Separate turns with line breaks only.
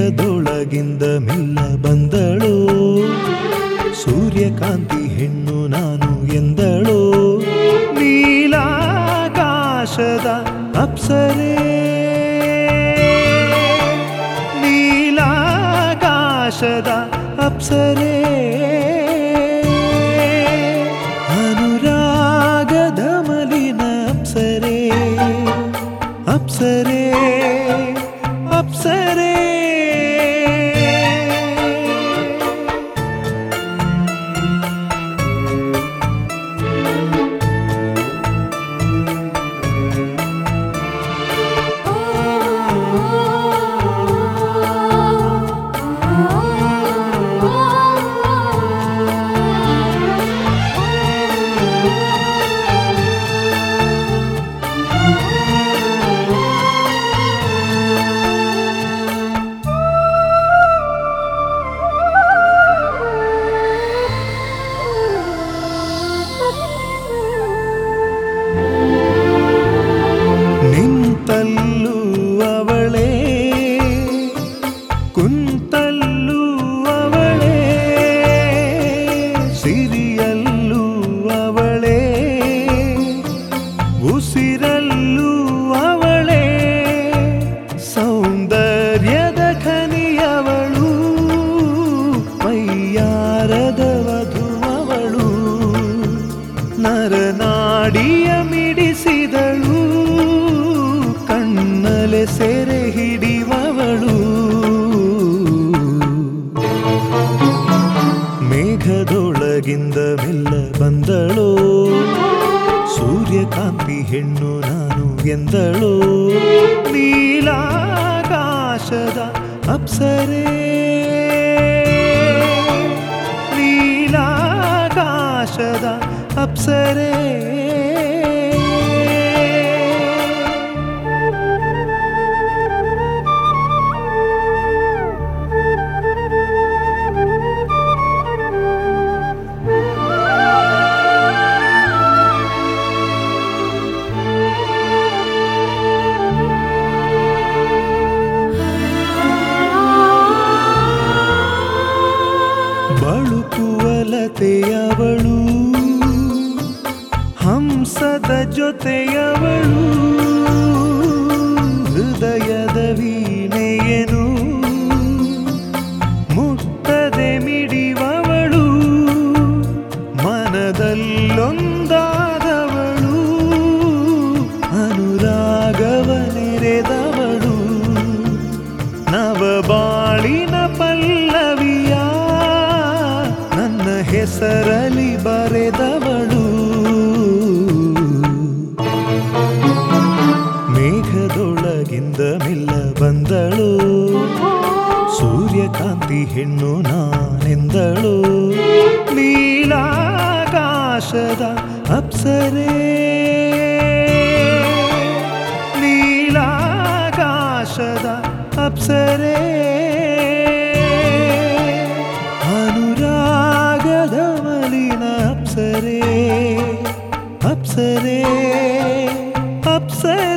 ಮೇಘದೊಳಗಿಂದ ಮೆಲ್ಲ ಬಂದಳು ಸೂರ್ಯಕಾಂತಿ ಹೆಣ್ಣು ನಾನು ಎಂದಳು ನೀಲಾಕಾಶದ ಅಪ್ಸರೇ ನೀಲಾಕಾಶದ ಅಪ್ಸರೇ ಅನುರಾಗದ ಮಲಿನ ಅಪ್ಸರೇ ಅಪ್ಸರೇ ಅಪ್ಸರೇ ನಿಂತಲ್ಲೂ ಅವಳೇ ಕುಂತಲ್ಲೂ ಅವಳೇ ಸಿರಿಯಲ್ಲೂ ಅವಳೇ ಉಸಿರಲ್ಲೂ ಅವಳೇ ಸೌಂದರ್ಯದ ಖನಿಯವಳು ಮೈಯಾರದ ವಧುವವಳು ನರನಾಡಿಯ ಮಿಡಿಸಿದಳು ಕಣ್ಣಲೆ ಸೆರೆ ಹಿಡಿವವಳು ಮೇಘದೊಳಗಿಂದ ಮೆಲ್ಲ ಬಂದಳು ಸೂರ್ಯಕಾಂತಿ ಹೆಣ್ಣು ನಾನು ಎಂದಳು ನೀಲಾಕಾಶದ ಅಪ್ಸರೇ ನೀಲಾಕಾಶದ ಅಪ್ಸರೇ ಬಳುಕುವಲತೆಯವಳು ಹಂಸದ ಜೊತೆಯವಳು ಹೃದಯದ ವೀಣೆಯನು ಮುಟ್ಟದೆ ಮಿಡಿವವಳು ಮನದಲ್ಲೊಂದಾದವಳು ಅನುರಾಗವ ನೆರೆದವಳು ನವಬಾಳಿನ ಪಲ್ಲವಿಯ ನನ್ನ ಹೆಸರಲಿ ಬರೆದವಳು ಮೇಘದೊಳಗಿಂದ ಮೆಲ್ಲ ಬಂದಳು ಸೂರ್ಯಕಾಂತಿ ಹೆಣ್ಣು ನಾನೆಂದಳು ನೀಲಾಕಾಶದ ಅಪ್ಸರೇ ನೀಲಾಕಾಶದ ಅಪ್ಸರೇ ಅನುರಾಗದ ಮಲಿನ ಅಪ್ಸರೇ ಅಪ್ಸರೇ ಅಪ್ಸರೇ